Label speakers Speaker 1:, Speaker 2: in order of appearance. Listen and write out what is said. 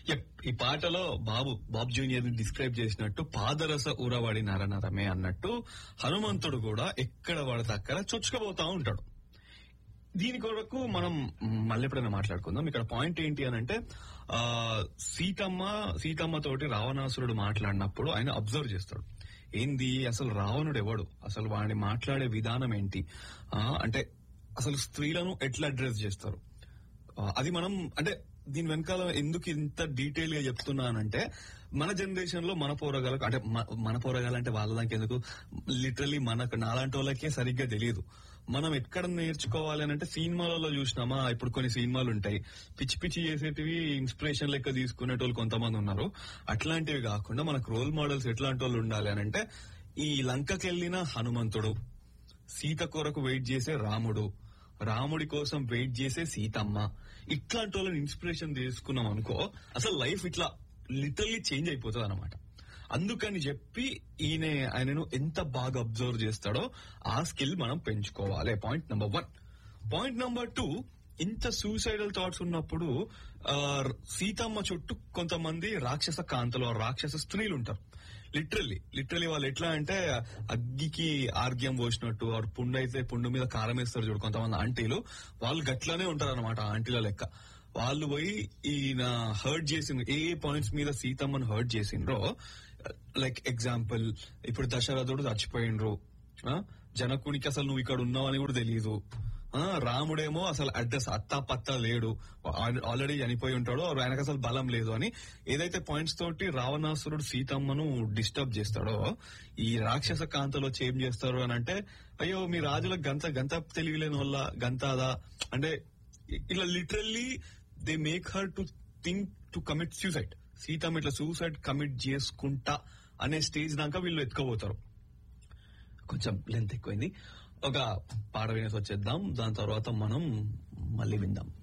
Speaker 1: yup, ఈ పాటలో బాబు బాబు junior ని డిస్క్రైబ్ చేసినట్టు పాదరస ఊరవాడి నరనరమే అన్నట్టు హనుమంతుడు కూడా ఎక్కడ పడితే అక్కడ చొచ్చుకపోతా ఉంటాడు దీని కొరకు మనం మళ్ళీ ఎప్పుడైనా మాట్లాడుకుందాం ఇక్కడ పాయింట్ ఏంటి అని అంటే ఆ, సీతమ్మ సీతమ్మ తోటి రావణాసురుడు మాట్లాడినప్పుడు ఆయన అబ్జర్వ్ చేస్తాడు ఏంది అసలు రావణుడు ఎవడు అసలు వాడిని మాట్లాడే విధానం ఏంటి ఆ, అంటే అసలు స్త్రీలను ఎట్లా అడ్రస్ చేస్తారు ఆ, అది మనం అంటే దీని వెనకాల ఎందుకు ఇంత డీటెయిల్ గా చెప్తున్నానంటే మన జనరేషన్ లో మన పోరగాలకు అంటే మ- మన పోరగాలంటే వాళ్ళకి ఎందుకు లిటరలీ మనకు నాలాంటి వాళ్ళకే సరిగ్గా తెలియదు మనం ఎక్కడ నేర్చుకోవాలి అని అంటే సినిమాలలో చూసినామా ఇప్పుడు కొన్ని సినిమాలు ఉంటాయి పిచ్చి పిచ్చి చేసేటివి ఇన్స్పిరేషన్ లెక్క తీసుకునేటోళ్ళు కొంతమంది ఉన్నారు అట్లాంటివి కాకుండా మనకు రోల్ మోడల్స్ ఎట్లాంటి వాళ్ళు ఉండాలి అని అంటే ఈ లంకకెళ్లిన హనుమంతుడు సీత కొరకు వెయిట్ చేసే రాముడు రాముడి కోసం వెయిట్ చేసే సీతమ్మ ఇట్లాంటి వాళ్ళని ఇన్స్పిరేషన్ తీసుకున్నాం అనుకో అసలు లైఫ్ ఇట్లా లిటరల్లీ చేంజ్ అయిపోతుంది అనమాట అందుకని చెప్పి ఈయన ఆయనను ఎంత బాగా అబ్జర్వ్ చేస్తాడో ఆ స్కిల్ మనం పెంచుకోవాలి point number one point number two ఇంత సూసైడల్ థాట్స్ ఉన్నప్పుడు ఆ, సీతమ్మ చుట్టూ కొంతమంది రాక్షస కాంతలు ఆ రాక్షస స్త్రీలు ఉంటారు లిటరల్లీ లిటరల్లీ వాళ్ళు ఎట్లా అంటే అగ్గికి ఆర్గ్యం పోసినట్టు వాడు పుండు అయితే పుండు మీద కారం వేస్తారు చూడు కొంతమంది ఆంటీలు వాళ్ళు గట్లనే ఉంటారు అనమాట ఆంటీల లెక్క వాళ్ళు పోయి ఈయన హర్ట్ చేసిండ్రు ఏ ఏ పాయింట్స్ మీద సీతమ్మను హర్ట్ చేసిండ్రో లైక్ ఎగ్జాంపుల్ ఇప్పుడు దశరథుడు చచ్చిపోయిండ్రు ఆ, జనకునికి అసలు నువ్వు ఇక్కడ ఉన్నావు అని కూడా తెలియదు ఆ, రాముడేమో అసలు అడ్రస్ అత్తా పత్తా లేడు ఆల్- ఆల్రెడీ చనిపోయి ఉంటాడు or ఆయనకు అసలు బలం లేదు అని ఏదైతే పాయింట్స్ తోటి రావణాసురుడు సీతమ్మను డిస్టర్బ్ చేస్తాడో ఈ రాక్షస కాంతలో వచ్చి ఏం చేస్తారు అని అంటే అయ్యో మీ రాజులకు గంత గంత తెలివిలేని వల్ల గంతాదా అంటే ఇలా literally they make her to think to commit suicide Seethamma ఇట్లా సూసైడ్ కమిట్ చేసుకుంటా అనే స్టేజ్ దాకా వీళ్ళు ఎత్తుకోబోతారు కొంచెం లెంత్ ఎక్కువైంది ఒక పాట వినేసి వచ్చేద్దాం దాని తర్వాత మనం మళ్ళీ విందాం